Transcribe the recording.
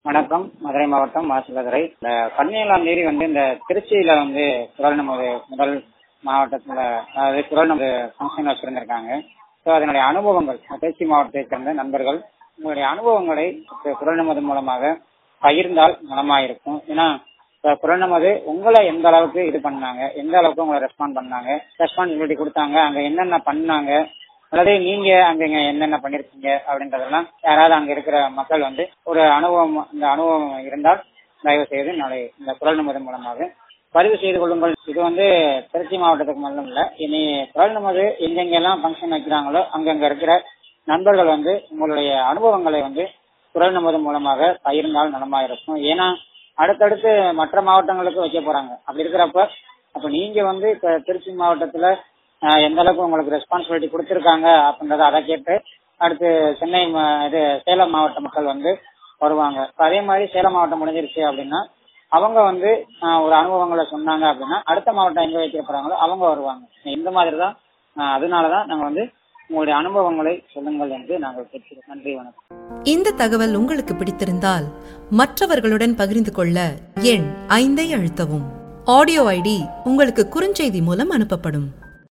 வணக்கம் மதுரை மாவட்டம் மாசிலதுரை இந்த பன்னியெல்லாம் மீறி வந்து இந்த திருச்சியில வந்து குரல் நமது முதல் மாவட்டத்துல அதாவது குரல் நமது ஃபங்க்ஷன் வச்சிருந்திருக்காங்க ஸோ அதனுடைய அனுபவங்கள் திருச்சி மாவட்டத்தை சேர்ந்த நண்பர்கள் உங்களுடைய அனுபவங்களை இப்ப குரல் நமது மூலமாக பகிர்ந்தால் நலமாயிருக்கும் ஏன்னா இப்ப குரல் நமது உங்களை எந்த அளவுக்கு இது பண்ணாங்க எந்த அளவுக்கு உங்களை ரெஸ்பாண்ட் பண்ணாங்க ரெஸ்பான்சிபிலிட்டி கொடுத்தாங்க அங்க என்னென்ன பண்ணாங்க அல்லது நீங்க அங்க இங்க என்னென்ன பண்ணிருக்கீங்க அப்படின்றதெல்லாம் யாராவது அங்க இருக்கிற மக்கள் வந்து ஒரு அனுபவம் இந்த அனுபவம் இருந்தால் தயவு செய்து நாளை இந்த குரல் நமது மூலமாக பதிவு செய்து கொள்ளுங்கள் இது வந்து திருச்சி மாவட்டத்துக்கு மட்டும் இல்ல இனி குரல் நமது எங்கெங்கெல்லாம் ஃபங்க்ஷன் வைக்கிறாங்களோ அங்கங்க இருக்கிற நண்பர்கள் வந்து உங்களுடைய அனுபவங்களை வந்து குரல் நமது மூலமாக பகிர்ந்தால் நலமா இருக்கும் ஏன்னா அடுத்தடுத்து மற்ற மாவட்டங்களுக்கு வைக்க போறாங்க அப்படி இருக்கிறப்ப அப்ப நீங்க வந்து இப்ப திருச்சி மாவட்டத்துல ஆஹ், எந்த அளவுக்கு உங்களுக்கு ரெஸ்பான்சிபிலிட்டி கொடுத்துருக்காங்க அப்படின்றத அதை கேட்டு அடுத்து சென்னை ம- இது சேலம் மாவட்ட மக்கள் வந்து வருவாங்க இப்ப அதே மாதிரி சேலம் மாவட்டம் முடிஞ்சிருச்சு அப்படின்னா அவங்க வந்து ஆஹ், ஒரு அனுபவங்களை சொன்னாங்க அப்படின்னா அடுத்த மாவட்டம் எங்க வைக்க போறாங்களோ அவங்க வருவாங்க இந்த மாதிரி தான் ஆஹ், அதனாலதான் நாங்க வந்து உங்களுடைய அனுபவங்களை சொல்லுங்கள் என்று நாங்கள் கேட்கிறோம் நன்றி வணக்கம் இந்த தகவல் உங்களுக்கு பிடித்திருந்தால் மற்றவர்களுடன் பகிர்ந்து கொள்ள எண் ஐந்தை அழுத்தவும் ஆடியோ ஐடி உங்களுக்கு குறுஞ்செய்தி மூலம் அனுப்பப்படும்